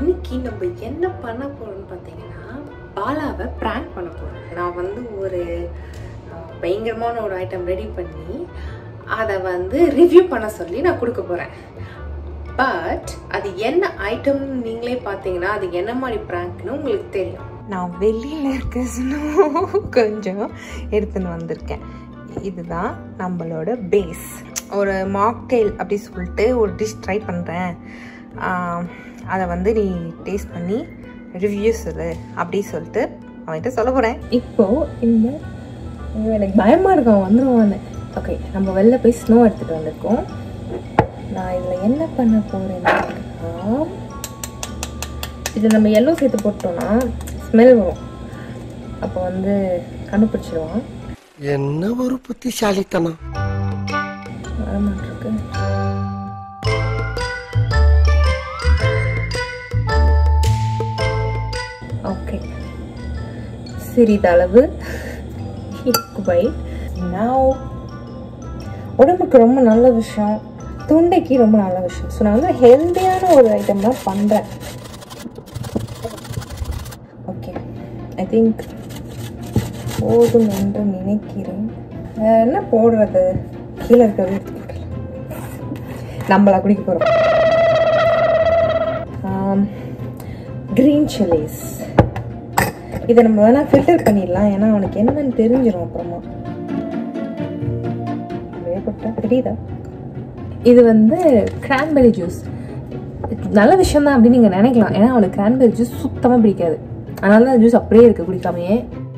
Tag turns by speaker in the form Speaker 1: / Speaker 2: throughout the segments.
Speaker 1: இன்னைக்கு நம்ம என்ன பண்ண போறோம்னு பார்த்தீங்கன்னா பாலாவை ப்ராங்க் பண்ண போறோம் நான் வந்து ஒரு அஹ், பயங்கரமான ஒரு ஐட்டம் ரெடி பண்ணி அதை வந்து ரிவ்யூ பண்ண சொல்லி நான் கொடுக்க போறேன் பட் அது என்ன ஐட்டம் நீங்களே பார்த்தீங்கன்னா அது என்ன மாதிரி ப்ராங்க்னு உங்களுக்கு தெரியும்
Speaker 2: நான் வெளியில் இருக்க ஸ்னோ கொஞ்சம் எடுத்துன்னு வந்திருக்கேன் இதுதான் நம்மளோட பேஸ் ஒரு மாக்டெயில் அப்படி சொல்லிட்டு ஒரு டிஷ் ட்ரை பண்ணுறேன் அதை வந்து நீ டேஸ்ட் பண்ணி ரிவ்யூ சொல்லு அப்படி சொல்லிட்டு அவன்கிட்ட சொல்ல போகிறேன்
Speaker 1: இப்போ இந்த ஐயோ, எனக்கு பயமா இருக்கும் வந்துருவான்னு ஓகே நம்ம வெளில போய் ஸ்னோ எடுத்துட்டு வந்திருக்கோம் நான் இதில் என்ன பண்ண போறேன்னா இது நம்ம எல்லோ சேர்த்து போட்டோம்னா ஸ்மெல் வரும் அப்போ வந்து கண்டுபிடிச்சிருவான்
Speaker 3: என்ன ஒரு புத்திசாலித்தனம்
Speaker 1: வரமாட்டிருக்கு ஓகே சிறிதளவு குவைட் நான் உடம்புக்கு ரொம்ப நல்ல விஷயம் தொண்டைக்கு ரொம்ப நல்ல விஷயம் ஸோ நான் வந்து ஹெல்த்தியான ஒரு ஐட்டம் தான் பண்ணுறேன் ஓகே ஐ திங்க் போதும் என்று நினைக்கிறேன் வேற என்ன போடுறது கீழே இருக்கிறது எடுத்து போட்டுடலாம் நம்மளா குடிக்க போகிறோம் க்ரீன் சில்லிஸ் இதை நம்ம வேணால் ஃபில்டர் பண்ணிடலாம் ஏன்னா அவனுக்கு என்னன்னு தெரிஞ்சிடும் அப்புறமா வேகப்பட்ட தெரியுதா இது வந்து கிரான்பெரி ஜூஸ் நல்ல விஷயம் தான் அப்படின்னு நீங்கள் நினைக்கலாம் ஏன்னா அவனுக்கு கிரான்பெரி ஜூஸ் சுத்தமாக பிடிக்காது அதனால தான் ஜூஸ் அப்படியே இருக்கு குடிக்காமையே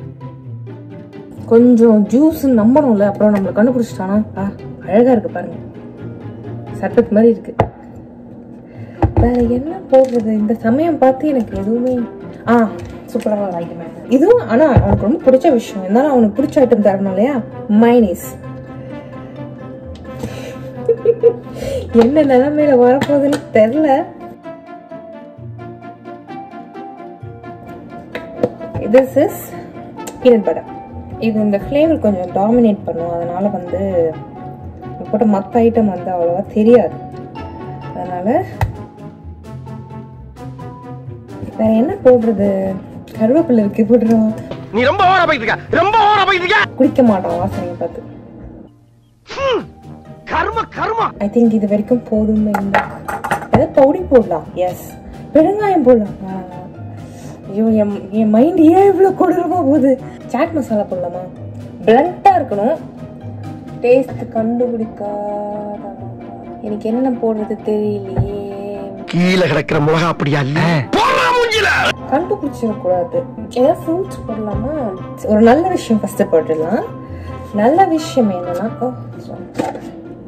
Speaker 1: கொஞ்சம் ஜூஸ் நம்பணும்ல அப்புறம் நம்மளை கண்டுபிடிச்சிட்டானா ஆ அழகா இருக்கு பாருங்க சர்பத் மாதிரி இருக்கு வேற என்ன போடுறது இந்த சமயம் பார்த்து எனக்கு எதுவுமே ஆ சூப்பராக ஒரு ஐட்டம் இதுவும் ஆனா அவனுக்கு ரொம்ப பிடிச்ச விஷயம் இருந்தாலும் அவனுக்கு பிடிச்ச ஐட்டம் தரணும் இல்லையா மைனீஸ் என்ன நிலைமையில வரப்போகுதுன்னு தெரில திஸ் இஸ் பீனட் பட்டர் இது இந்த ஃப்ளேவர் கொஞ்சம் டாமினேட் பண்ணும் அதனால வந்து இது போட்ட மற்ற ஐட்டம் வந்து அவ்வளோவா தெரியாது அதனால வேற என்ன போடுறது கருவேப்பிலை இருக்கு போட்டுருவோம்
Speaker 3: நீ ரொம்ப ஓர போயிட்டு இருக்க ரொம்ப ஓர போயிட்டு இருக்க
Speaker 1: குடிக்க மாட்டான் வாசனையை பார்த்து
Speaker 3: கர்ம கர்மா
Speaker 1: ஐ திங்க் இது வரைக்கும் போதும் இல்லை ஏதாவது பவுடி போடலாம் எஸ் பெருங்காயம் போடலாம் ஆ. ஐயோ என் என் மைண்ட் ஏன் இவ்வளோ கொடூரமா போகுது சாட் மசாலா போடலாமா பிளண்ட்டாக இருக்கணும் டேஸ்ட் கண்டுபிடிக்காத எனக்கு என்ன போடுறது தெரியலையே
Speaker 3: கீழே கிடக்கிற மிளகா அப்படியா இல்ல போடுறா மூஞ்சில
Speaker 1: கண்டுபிடிச்சிடக்கூடாது ஏதாவது ஃப்ரூட்ஸ் போடலாமா ஒரு நல்ல விஷயம் ஃபர்ஸ்ட் போட்டுடலாம் நல்ல விஷயம் என்னன்னா ஓ sorry.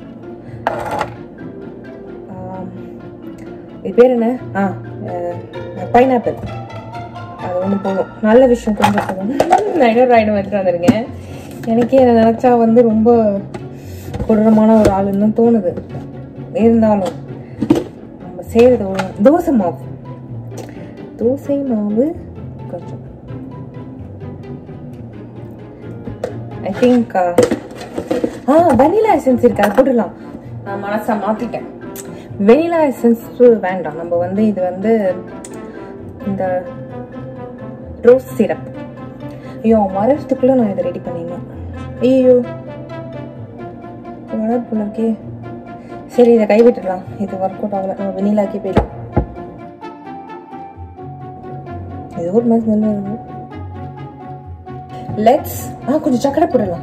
Speaker 1: ஆம், இது பேர் என்ன ஆ பைனாப்பிள் அது ஒன்று போதும் நல்ல விஷயம் கொஞ்சம் போதும் நான் இன்னொரு ஐட்டம் எடுத்துட்டு வந்திருக்கேன் எனக்கே என்ன நினச்சா வந்து ரொம்ப கொடூரமான ஒரு ஆளுன்னு தான் தோணுது இருந்தாலும் நம்ம செய்கிறது ஒரு தோசை மாவு தோசை மாவு கொஞ்சம் I think ah vanilla essence இருக்கு அது போட்டுடலாம் நான் மனசை மாத்திட்டேன் வெனிலா எசன்ஸ் வேண்டாம் நம்ம வந்து இது வந்து இந்த ரோஸ் சிரப் ஐயோ வரதுக்குள்ள நான் இதை ரெடி பண்ணிடணும் ஐயோ வராது போல இருக்கே சரி இதை கைவிட்டுடலாம் இது ஒர்க் அவுட் ஆகல நம்ம வெனிலாக்கே போயிடலாம் இது ஒரு மாதிரி ஸ்மெல் வருது லெட்ஸ் ஆ கொஞ்சம் சக்கரை போடலாம்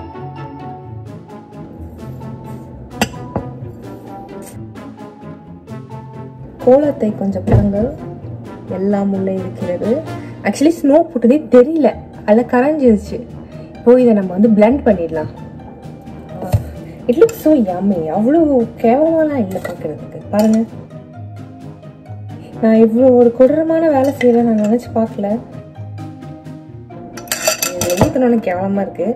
Speaker 1: கோலத்தை கொஞ்சம் பழங்கள் எல்லாம் உள்ள இருக்கிறது ஆக்சுவலி ஸ்னோ போட்டதே தெரியல அதில் கரைஞ்சிருச்சு இப்போ இதை நம்ம வந்து blend பண்ணிடலாம் இட் லுக் ஸோ yummy அவ்வளோ கேவலமாலாம் இல்லை பார்க்கறதுக்கு பாருங்க நான் இவ்வளோ ஒரு கொடூரமான வேலை செய்யறேன் நான் நினச்சி பார்க்கல இது ஊற்றணும்னு கேவலமாக இருக்கு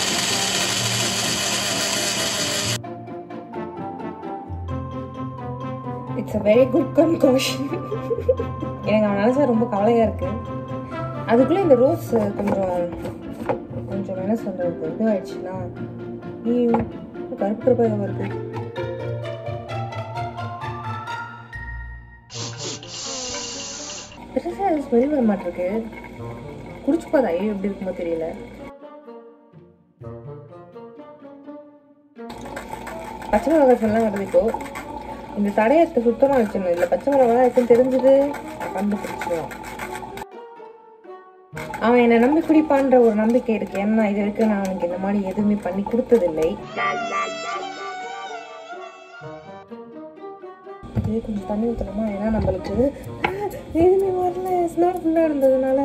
Speaker 1: it's a very good concoction எனக்கு அவன் நினச்சா ரொம்ப கவலையாக இருக்கு அதுக்குள்ளே இந்த ரோஸ் கொஞ்சம் கொஞ்சம் என்ன சொல்கிறது இது ஆயிடுச்சுன்னா ஐயோ கருப்பு கருப்பாக இருக்கு பெருசாக எதுவும் ஸ்மெல் வர மாட்டிருக்கு குடிச்சு போதா ஐயோ எப்படி இருக்குமோ தெரியல பச்சை மிளகா ஸ்மெல்லாம் வருது இப்போ இந்த தடயத்தை சுத்தமாக வச்சிடணும் இல்லை பச்சை மிளகா இருக்குன்னு தெரிஞ்சது கண்டுபிடிச்சிடுவோம் அவன் என்னை நம்பி குடிப்பான்ற ஒரு நம்பிக்கை இருக்கு ஏன்னா இது வரைக்கும் நான் அவனுக்கு இந்த மாதிரி எதுவுமே பண்ணி கொடுத்ததில்லை இதே கொஞ்சம் தண்ணி ஊற்றணுமா ஏன்னா நம்மளுக்கு எதுவுமே வரல ஸ்மெல் ஃபுல்லாக இருந்ததுனால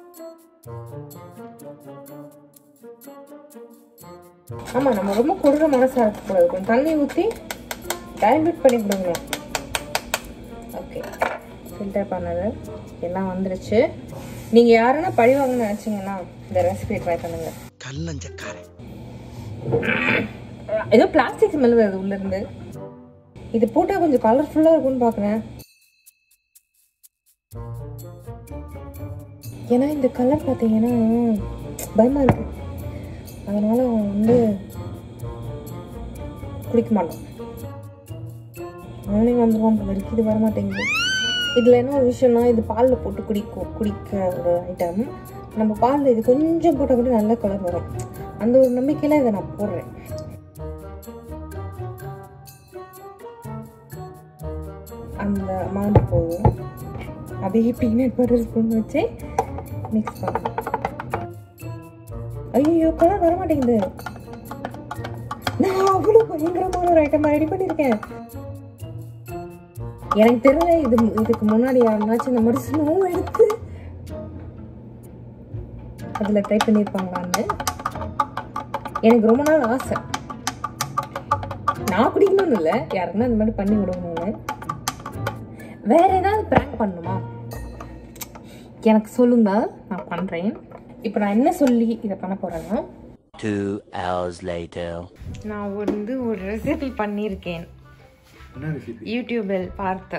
Speaker 1: ஆமா நம்ம ரொம்ப கொடுற மனசா இருக்கக்கூடாது கொஞ்சம் தண்ணி ஊற்றி டைல்யூட் பண்ணி கொடுங்க ஓகே ஃபில்டர் பண்ணது எல்லாம் வந்துருச்சு நீங்க யாருன்னா பழி வாங்கணும்னு நினைச்சீங்கன்னா இந்த ரெசிபி ட்ரை பண்ணுங்க
Speaker 3: கல்லஞ்சக்காரன்
Speaker 1: ஏதோ பிளாஸ்டிக் ஸ்மெல் வருது உள்ள இருந்து இது போட்டா கொஞ்சம் கலர்ஃபுல்லா இருக்கும்னு பாக்குறேன் ஏன்னா இந்த கலர் பார்த்தீங்கன்னா பயமா இருக்கு அதனால அவன் வந்து குடிக்க மாட்டான் அவனே வந்துடுவான் போல இருக்கு இது வரமாட்டேங்குது இதில் என்ன ஒரு விஷயம்னா இது பாலில் போட்டு குடிக்கும் குடிக்க ஒரு ஐட்டம் நம்ம பாலில் இது கொஞ்சம் போட்டால் கூட நல்ல கலர் வரும் அந்த ஒரு நம்பிக்கையில் இதை நான் போடுறேன் அந்த அமௌண்ட் போதும் அப்படியே பீனட் பட்டர் ஸ்பூன் வச்சு மிக்ஸ் பண்ணணும் ஐயோ கலர் வர மாட்டேங்குது நான் அவ்வளோ பயங்கரமான ஒரு ஐட்டம் ரெடி பண்ணியிருக்கேன் எனக்கு தெரியல இது இதுக்கு முன்னாடி யாருனாச்சும் இந்த மாதிரி ஸ்னோ எடுத்து அதில் ட்ரை பண்ணியிருப்பாங்களான்னு எனக்கு ரொம்ப நாள் ஆசை நான் குடிக்கணும்னு இல்லை யாருன்னா இந்த மாதிரி பண்ணி விடணும்னு வேற ஏதாவது ப்ராங்க் பண்ணுமா எனக்கு சொல்லுங்க நான் பண்றேன் இப்போ நான் என்ன சொல்லி இதை பண்ண போறேன்னா
Speaker 4: Two hours later.
Speaker 2: நான் வந்து ஒரு ரெசிபி பண்ணியிருக்கேன் யூடியூபில் பார்த்து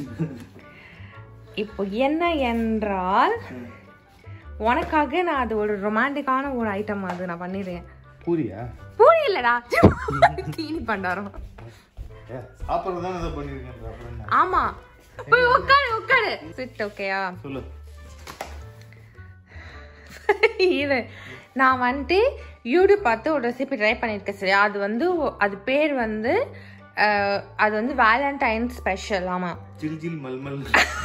Speaker 2: இப்போ என்ன என்றால் உனக்காக நான் அது ஒரு ரொமான்டிக்கான ஒரு ஐட்டம் அது நான் பண்ணிருக்கேன்
Speaker 5: பூரியா
Speaker 2: பூரி இல்லடா தீனி பண்டாரம்
Speaker 5: ஏ சாப்பிட்றது தானே இதை பண்ணியிருக்கேன் அப்புறம் என்ன
Speaker 2: ஆமா போய் உட்காரு உட்காரு சிட் ஓகேயா
Speaker 5: சொல்லு
Speaker 2: இரு நான் வந்துட்டு யூடியூப் பார்த்து ஒரு ரெசிபி ட்ரை பண்ணியிருக்கேன் சரியா அது வந்து ஒ- அது பேர் வந்து அஹ், அது வந்து வேலண்டைன் ஸ்பெஷல் ஆமாம்
Speaker 5: ஜில் ஜில் மல்மல்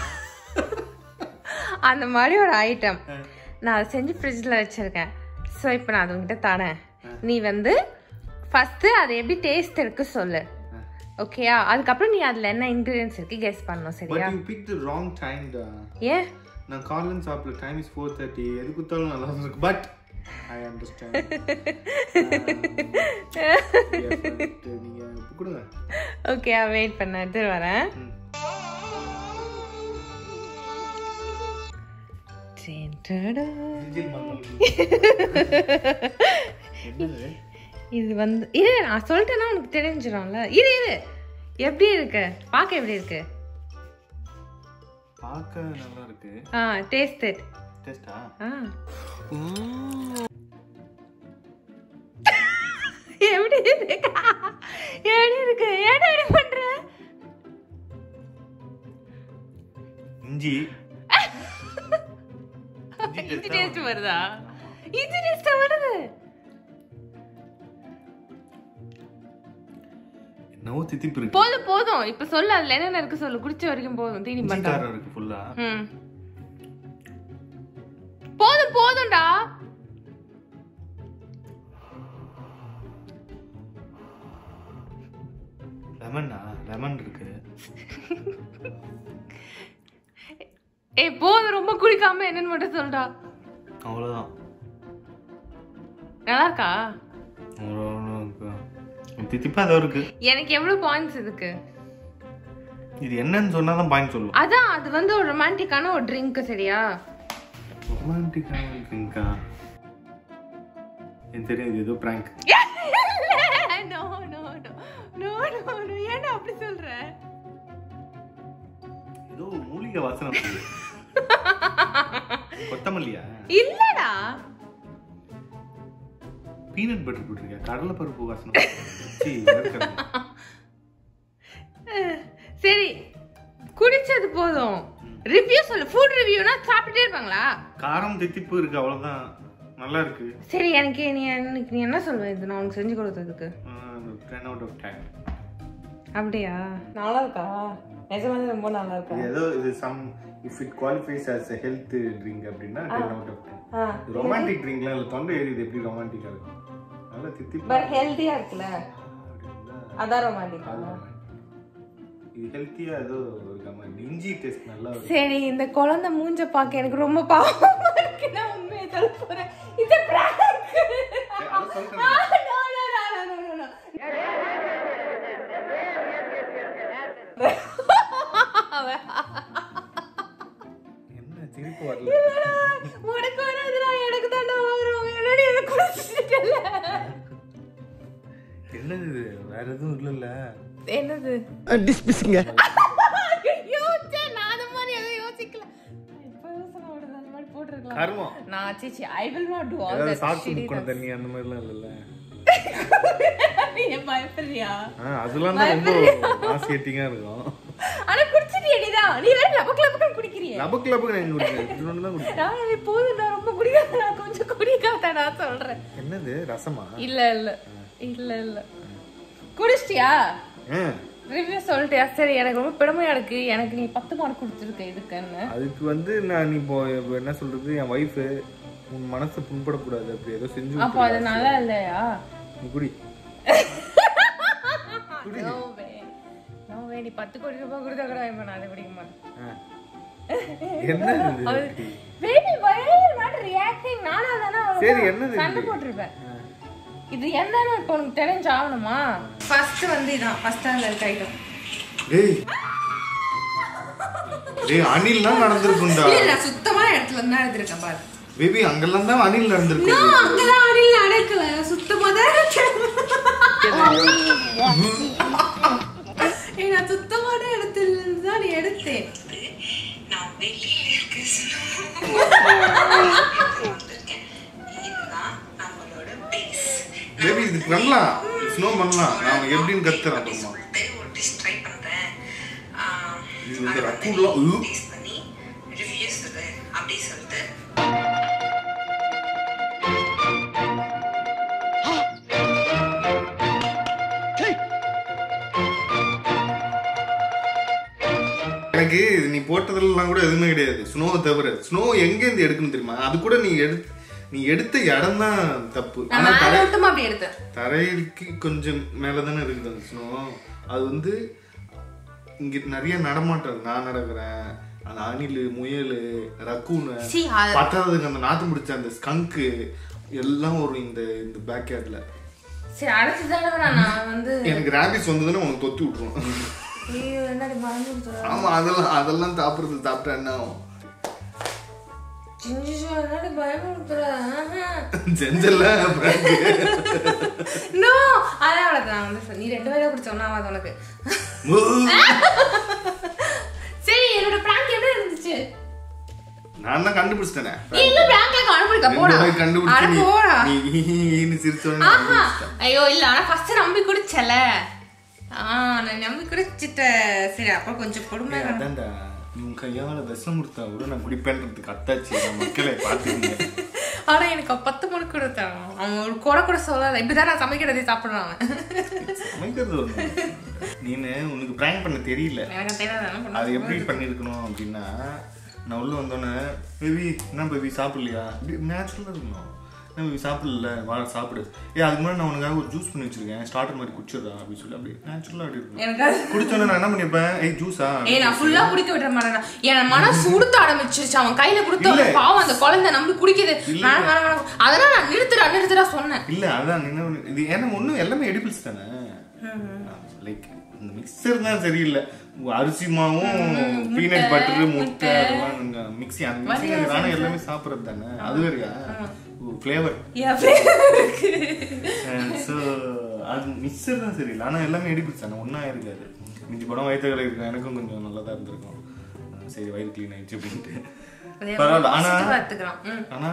Speaker 2: அந்த மாதிரி ஒரு ஐட்டம் நான் அதை செஞ்சு ஃப்ரிட்ஜில் வச்சுருக்கேன் ஸோ இப்போ நான் அது உங்ககிட்ட தரேன் நீ வந்து ஃபஸ்ட்டு அது எப்படி டேஸ்ட் இருக்கு சொல்லு ஓகேயா அதுக்கப்புறம் நீ அதில் என்ன இன்க்ரீடியன்ஸ் இருக்கு கெஸ் பண்ணணும்
Speaker 5: பட்
Speaker 2: சரியா
Speaker 5: you pick the wrong time டா
Speaker 2: ஏன்
Speaker 5: நான் காலையில் சாப்பிட்ற டைம் இஸ் ஃபோர் தேர்ட்டி எது கொடுத்தாலும் நல்லா தான் இருக்கு பட் ஐ அண்டர்ஸ்டாண்ட் நீங்க இப்ப கொடுங்க
Speaker 2: ஓகே வெயிட் பண்ண எடுத்து வரேன்
Speaker 5: ம்.
Speaker 2: டேன் டடா.
Speaker 5: ஜில் ஜில் மல்மல் என்னது
Speaker 2: இது வந்து இரு நான் சொல்லிட்டேன்னா உனக்கு தெரிஞ்சிடும்ல இரு இரு எப்படி இருக்கு பார்க்க எப்படி இருக்கு
Speaker 5: பார்க்க நல்லா இருக்கு
Speaker 2: ஆ டேஸ்ட் இட்
Speaker 5: டேஸ்டா
Speaker 2: ஆ எப்படி இருக்கு எப்படி இருக்கு ஏன்டா இப்படி பண்ற
Speaker 5: இஞ்சி
Speaker 2: இஞ்சி டேஸ்ட் வருதா இஞ்சி டேஸ்ட் வருது
Speaker 5: என்னவோ தித்திப்பு இருக்கு
Speaker 2: போதும் போதும் இப்ப சொல்லு அதுல என்னென்ன இருக்கு சொல்லு குடிச்ச வரைக்கும் போதும் தீனி
Speaker 5: இஞ்சி
Speaker 2: பண்றேன்
Speaker 5: காரம் இருக்கு ஃபுல்லா
Speaker 2: ம் போதும் போதும்டா
Speaker 5: லெமனா லெமன் இருக்கு
Speaker 2: ஏய் போதும் ரொம்ப குடிக்காம என்னன்னு மட்டும் சொல்டா
Speaker 5: அவ்வளோதான்
Speaker 2: நல்லா இருக்கா
Speaker 5: அவ்வளோ இருக்கு தித்திப்பா ஏதோ இருக்கு
Speaker 2: எனக்கு எவ்வளவு பாயிண்ட்ஸ் இதுக்கு
Speaker 5: இது என்னன்னு சொன்னா தான் பாயிண்ட் சொல்லும்
Speaker 2: அதான் அது வந்து ஒரு ரொமான்டிக்கான ஒரு ட்ரிங்க் சரியா
Speaker 5: ரொமான்டிக்கான இருக்குங்கக்கா எனக்கு தெரியும் இது ஏதோ prank
Speaker 2: no no no no no no ஏன்டா அப்படி சொல்ற
Speaker 5: ஏதோ மூலிகை வாசனை வருது. கொத்தமல்லியா
Speaker 2: இல்லடா
Speaker 5: பீனட் பட்டர் போட்டிருக்கியா கடலை பருப்பு வாசனை சீ, வேர்க்கடலை.
Speaker 2: சரி குடிச்சது போதும் ரிவ்யூ சொல்லு ஃபுட் ரிவ்யூனா சாப்பிட்டுட்டே இருப்பாங்களா
Speaker 5: காரம் தித்திப்பு இருக்கு அவ்வளவுதான் நல்லா இருக்கு
Speaker 2: சரி எனக்கு நீ எனக்கு நீ என்ன சொல்வ இது நான் உனக்கு செஞ்சு கொடுத்ததுக்கு
Speaker 5: டென் அவுட் ஆஃப் டென்
Speaker 2: அப்படியா
Speaker 1: நல்லா இருக்கா நிஜமாவே ரொம்ப நல்லா இருக்கா
Speaker 5: இது ஏதோ இது some if it qualifies as a health drink அப்படின்னா ten out of ten
Speaker 1: ah
Speaker 5: romantic ட்ரிங்க்லாம் இல்லை தொண்டை ஏறிது எப்படி ரொமான்டிக்கா இருக்கும் நல்லா தித்திப்பு
Speaker 1: பட் ஹெல்த்தியா இருக்குல்ல
Speaker 5: அப்படின்னா
Speaker 1: அதான் ரொமான்டிக்
Speaker 5: அது romantic. இது ஹெல்த்தியா ஏதோ இருக்க மாதிரி இஞ்சி டேஸ்ட் நல்லா வரும்
Speaker 2: சரி இந்த குழந்தை மூஞ்ச பார்க்க எனக்கு ரொம்ப பாவமா இருக்கு நான் உண்மையை சொல்ல போறேன் இது prank.
Speaker 5: அதான் சொல்றேன்.
Speaker 2: No, no, no, no, no, no, no.
Speaker 5: என்ன சிரிப்பு வரல
Speaker 2: உனக்கு வராதுடா எனக்கு தாண்டா வரும் என்னடி இதை குடிச்சிட்டல
Speaker 5: என்னது இது வேற எதுவும் இல்லைல்ல
Speaker 2: என்னது
Speaker 3: டிஸ்பிஸ்ங்க
Speaker 2: யோசிச்சேன் நான் அந்த மாதிரி எதுவும் யோசிக்கல இப்ப யோசனை வருது அந்த மாதிரி போட்டிருக்கலாம்
Speaker 5: கர்மம்
Speaker 2: நான் சீச்சி I will not do all
Speaker 5: ஏதாவது
Speaker 2: தட்
Speaker 5: சாப்பிட்டு முக்கணும் தண்ணி அந்த மாதிரிலாம் இல்லைல்ல
Speaker 2: நீ பயப்படுறியா
Speaker 5: ஆ, அதெல்லாம் தான் ரொம்ப நாசியட்டிங்கா இருக்கும்
Speaker 2: ஆனா குடிச்சிட்டியடிடா நீ வேற லபக் லபக்குன்னு குடிக்கிறியே
Speaker 5: லபக்கு லபக்கு நான் குடிக்கிறேன் இன்னொன்று தான் குடிக்கிறேன்
Speaker 2: நான் இது போதும் நான் ரொம்ப குடிக்காத நான் கொஞ்சம் குடிக்காத நான் சொல்றேன்
Speaker 5: என்னது ரசமா
Speaker 2: இல்ல இல்ல இல்ல இல்ல குடிச்சிட்டியா
Speaker 5: ஆ,
Speaker 2: ரிவ்யூ சொல்லிட்டியா சரி எனக்கு ரொம்ப பெருமையா இருக்கு எனக்கு நீ பத்து மார்க் கொடுத்துருக்க இதுக்குன்னு
Speaker 5: அதுக்கு வந்து நான் நீ இப்போ இப்போ என்ன சொல்றது என் ஒய்ஃபு உன் மனசு புண்படக்கூடாது அப்படி ஏதோ செஞ்சு
Speaker 2: அப்போ அது
Speaker 5: விட்டுருக்கா.
Speaker 2: நல்லா இல்லையா
Speaker 5: நீ குடி
Speaker 2: No way. No way. நீ பத்து கோடி ரூபாய் கொடுத்தா கூட இப்ப நான் அதை குடிக்க மாட்டேன்
Speaker 5: ஆ. என்ன இது?
Speaker 2: Baby why are you not reacting நானா தானே அவ்வளவுதான்
Speaker 5: சரி, என்னது
Speaker 2: சண்டை
Speaker 5: இது?
Speaker 2: போட்டிருப்பேன் இது என்னன்னு இப்போ உனக்கு தெரிஞ்சு ஆகணுமா ஃபர்ஸ்ட் வந்து இதான் ஃபர்ஸ்ட் ஸ்டாண்டர்ட் இருக்க ஐட்டம்
Speaker 5: டேய் டேய் அணில்லாம் நடந்திருக்கும்டா
Speaker 2: இல்ல நான் சுத்தமான இடத்துல இருந்து தான் எடுத்திருக்கேன் பாரு
Speaker 5: பேபி அங்கெல்லாம் தான் அணில் நடந்திருக்கு
Speaker 2: அங்கதான் அடியில் நடக்கல சுத்தமா தான் ஏய், நான் சுத்தமான இடத்துல இருந்து தான் எடுத்தேன் நான் வெளியில இருக்க இதுதான் நம்மளோட பேஸ்
Speaker 5: பேபி இது பண்ணலாம் ஸ்னோ பண்ணலாம் நான் எப்படின்னு கத்துறேன் அப்புறமா
Speaker 2: ஒரு டிஷ் ட்ரை பண்றேன்
Speaker 5: இது வந்து ரக்கூன்லாம் உ.
Speaker 2: டேஸ்ட் பண்ணி ரிவ்யூ சொல்லு அப்படி சொல்லிட்டு
Speaker 5: எனக்கு இது நீ போட்டதெல்லாம் கூட எதுவுமே கிடையாது ஸ்னோவை தவிர ஸ்னோ எங்க இருந்து எடுக்கணும் தெரியுமா அது கூட நீ எடு நீ எடுத்த இடம் தான் தப்பு ஆனா
Speaker 2: நான்
Speaker 5: தரை
Speaker 2: மட்டுமா அப்படி எடுத்தேன்
Speaker 5: தரைக்கு கொஞ்சம் மேல தானே இருக்குது அந்த ஸ்னோ அது வந்து இங்க நிறைய நடமாட்டம் நான் நடக்கிறேன் அந்த அணில் முயல் ரக்கூனு
Speaker 2: See, அது-
Speaker 5: பத்தாவதுக்கு அந்த நாத்து முடிச்ச அந்த ஸ்கங்கு எல்லாம் வரும் இந்த இந்த பேக் யார்ட்ல
Speaker 2: சரி அடுத்து தானே நான் வந்து
Speaker 5: எனக்கு ரேபிஸ் வந்ததுன்னா உனக்கு தொத்தி விட்டுரும்
Speaker 2: ஐயோ என்னடி மறந்து
Speaker 5: ஆமா அதெல்லாம் அதெல்லாம் சாப்பிடுறது சாப்பிட்டா என்ன ஆகும்
Speaker 2: சிஞ்சு என்னடி பயமுறுத்துற
Speaker 5: செஞ்சல prank.
Speaker 2: நோ அதான் அவளுக்கு நான் வந்து சொன்னேன். நீ ரெண்டு பேரும் அப்படி சொன்னா அது உனக்கு சரி என்னோட பிராங்க் எப்படி இருந்துச்சு
Speaker 5: நான் தான் கண்டுபிடிச்சிட்டேனே
Speaker 2: நீ இன்னும் பிராங்க்ல கண்டுபிடிக்க போடா
Speaker 5: ரெண்டு பேரும் கண்டுபிடிச்சு
Speaker 2: அட
Speaker 5: நீ-
Speaker 2: போடா
Speaker 5: நீ ஹீன்னு சிரிச்சோன்னு
Speaker 2: ஆஹா
Speaker 5: கண்டுபிடிச்சிட்டேன்.
Speaker 2: ஐயோ இல்ல ஆனா ஃபர்ஸ்ட் நம்பி குடிச்சல ஆ நான் நம்பி குடிச்சிட்ட சரி அப்ப கொஞ்சம் பொறுமை
Speaker 5: ஏய், அதான்டா நீ உன் கையால விஷம் கொடுத்தா கூட நான் குடிப்பேன்றதுக்கு அத்தாச்சி நான் மக்களை பார்த்துக்கீங்க
Speaker 2: ஆனா எனக்கு அவன் பத்து மணிக்கு கொடுத்தான் அவன் ஒரு கூட கூட சொல்லல இப்படிதான் நான் சமைக்கிறதே சாப்பிடுறான் அவன்
Speaker 5: சமைக்கிறது ஒண்ணு நீனு உனக்கு பிராங்க் பண்ண தெரியல
Speaker 2: எனக்கு தெரியாது என்ன பண்ண
Speaker 5: அது எப்படி பண்ணிருக்கணும் அப்படின்னா நான் உள்ள வந்தோடனே பேபி என்ன பேபி சாப்பிடலையா இப்படி நேச்சுரலாக இருக்கணும் என்ன பேபி சாப்பிடல வா சாப்பிடு ஏ அதுக்கு முன்னாடி நான் உனக்காக ஒரு ஜூஸ் பண்ணி வச்சிருக்கேன் ஸ்டார்டர் மாதிரி குடிச்சிடுறா அப்படின்னு சொல்லி அப்படி நேச்சுரலாக அப்படி இருக்கணும்
Speaker 2: எனக்கு அது
Speaker 5: குடிச்சோன்னே நான் என்ன பண்ணிருப்பேன் ஏய் ஜூஸா
Speaker 2: ஏய் நான் ஃபுல்லா குடிக்க விட மாட்டேன் என் மனசு உடுத்த ஆரம்பிச்சிருச்சு அவன் கையில கொடுத்த
Speaker 5: இல்ல.
Speaker 2: பாவம் அந்த குழந்தை நம்பி குடிக்குது
Speaker 5: இல்ல.
Speaker 2: வேணாம் வேணாம் வேணாம் அதெல்லாம் நான் நிறுத்துறா நிறுத்துறா சொன்னேன்
Speaker 5: இல்ல அதான் என்ன பண்ணு- இது ஏன்னா ஒண்ணும் எல்லாமே எடிபிள்ஸ் தானே லைக் இந்த மிக்சர் தான் சரியில்லை அரிசி மாவும் பீனட் பட்டர் முட்டை அதெல்லாம் மிக்ஸி அந்த மிக்ஸி நானே எல்லாமே சாப்பிட்றது தானே அது வேறையா ஃப்ளேவர் ஸோ அது மிக்சர் தான் சரியில்லை ஆனால் எல்லாமே எடிபிள்ஸ் தானே ஒன்றா இருக்காது மிஞ்சி படம் வயிற்றுகளை இருக்கும் எனக்கும் கொஞ்சம் நல்லா தான் இருந்திருக்கும் அஹ் சரி வயிறு க்ளீன் ஆயிடுச்சு அப்படின்ட்டு பரவாயில்ல ஆனா
Speaker 2: பார்த்துக்கலாம் ம்.
Speaker 5: ஆனா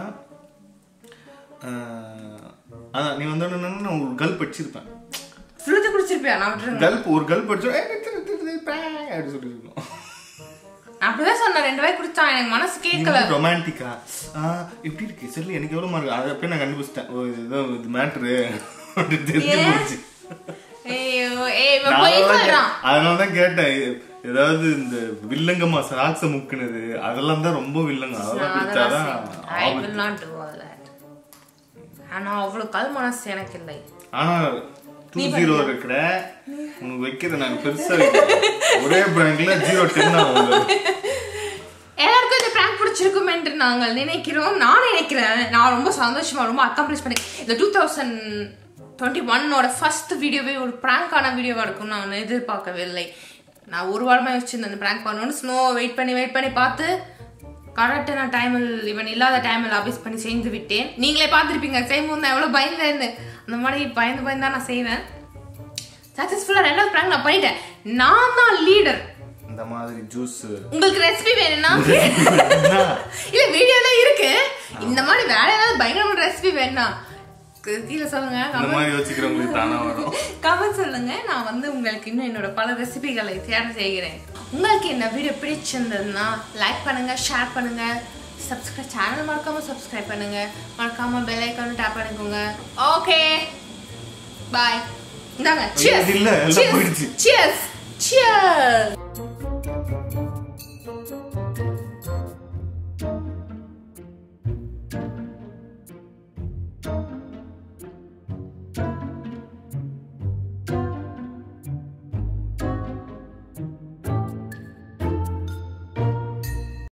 Speaker 5: ஆஹ், அதான் நீ வந்து நான் ஒரு கல்ப் அடிச்சிருப்பேன்
Speaker 2: ஃபுல்லத்தை குடிச்சிருப்பியா நான் விட்டுருங்க
Speaker 5: கல்ப் ஒரு கல்ப் அடிச்சோம் ஏய், நிறுத்து, நிறுத்து, நிறுத்து, பே, அப்படி சொல்லிட்டு இருக்கணும்
Speaker 2: அப்படிதான் சொன்னேன் ரெண்டு வாய் குடிச்சான் எனக்கு மனசு கேட்கல
Speaker 5: ரொமான்டிக்கா எப்படி இருக்கு சொல்லி எனக்கு எவ்வளவு மார்க் அதை போய் நான் கண்டுபிடிச்சிட்டேன் ஓ இது ஏதோ இது மேட்ரு அப்படின்னு தெரிஞ்சு
Speaker 2: ஏன்?
Speaker 5: போச்சு
Speaker 2: ஐயோ ஏய் இவன்
Speaker 5: நான்
Speaker 2: பொய்
Speaker 5: அதனால
Speaker 2: சொல்றான்
Speaker 5: கே- அதனாலதான் கேட்டேன் ஏதாவது இந்த வில்லங்கமா சாக்ஸ முக்குனது அதெல்லாம் தான் ரொம்ப வில்லங்க அதெல்லாம் குடிச்சாதான்
Speaker 2: I will not do all that ஆனா அவ்வளவு கல் மனசு எனக்கு இல்லை
Speaker 5: ஆனா டூ ஜீரோ இருக்கிற உனக்கு வைக்கிறது நாங்க பெருசா வைக்கிறோம். ஒரே பிராங்க்ல ஜீரோ டென் ஆகும்
Speaker 2: எல்லாருக்கும் இந்த பிராங்க் பிடிச்சிருக்கும் என்று நாங்கள் நினைக்கிறோம் நான் நினைக்கிறேன் நான் ரொம்ப சந்தோஷமா ரொம்ப அக்காம்ப்ளிஷ் பண்ணி இந்த டூ தௌசண்ட் டுவெண்ட்டி ஒன்னோட ஃபர்ஸ்ட் வீடியோவே ஒரு பிராங்கான வீடியோவா இருக்கும் நான் எதிர்பார்க்கவில்லை நான் ஒரு வாரமா யோசிச்சிருந்தேன் அந்த பிராங்க் பண்ணணும்னு ஸ்னோ வெயிட் பண்ணி வெயிட் பண்ணி பார்த்து கரெக்டாக நான் டைமில் இவன் இல்லாத டைமில் அபிஸ் பண்ணி செய்து விட்டேன் நீங்களே பார்த்துருப்பீங்க செய்யும்போது நான் எவ்வளோ பயந்தேன்னு அந்த மாதிரி பயந்து பயந்து தான் நான் செய்வேன் சக்ஸஸ்ஃபுல்லாக ரெண்டாவது பிராங்க் நான் பண்ணிட்டேன் நான் தான் லீடர்
Speaker 5: இந்த மாதிரி ஜூஸ்
Speaker 2: உங்களுக்கு ரெசிபி வேணும்னா இல்ல வீடியோல இருக்கு இந்த மாதிரி வேற ஏதாவது பயங்கரமான ரெசிபி வேணா கீழே சொல்லுங்க
Speaker 5: இந்த மாதிரி யோசிக்கிறவங்களுக்கு தானா வரும்
Speaker 2: கமெண்ட் சொல்லுங்க நான் வந்து உங்களுக்கு இன்னும் என்னோட பல ரெசிபிகளை தேர்வு செய்கிறேன் உங்களுக்கு இந்த வீடியோ பிடிச்சிருந்ததுன்னா லைக் பண்ணுங்க ஷேர் பண்ணுங்க சப்ஸ்கிரைப் சேனல் மறக்காம சப்ஸ்கிரைப் பண்ணுங்க மறக்காம பெல் ஐக்கான டேப் பண்ணிக்கோங்க ஓகே பாய் இந்தாங்க
Speaker 5: இல்ல, எல்லாம் போயிடுச்சு.
Speaker 2: Cheers cheers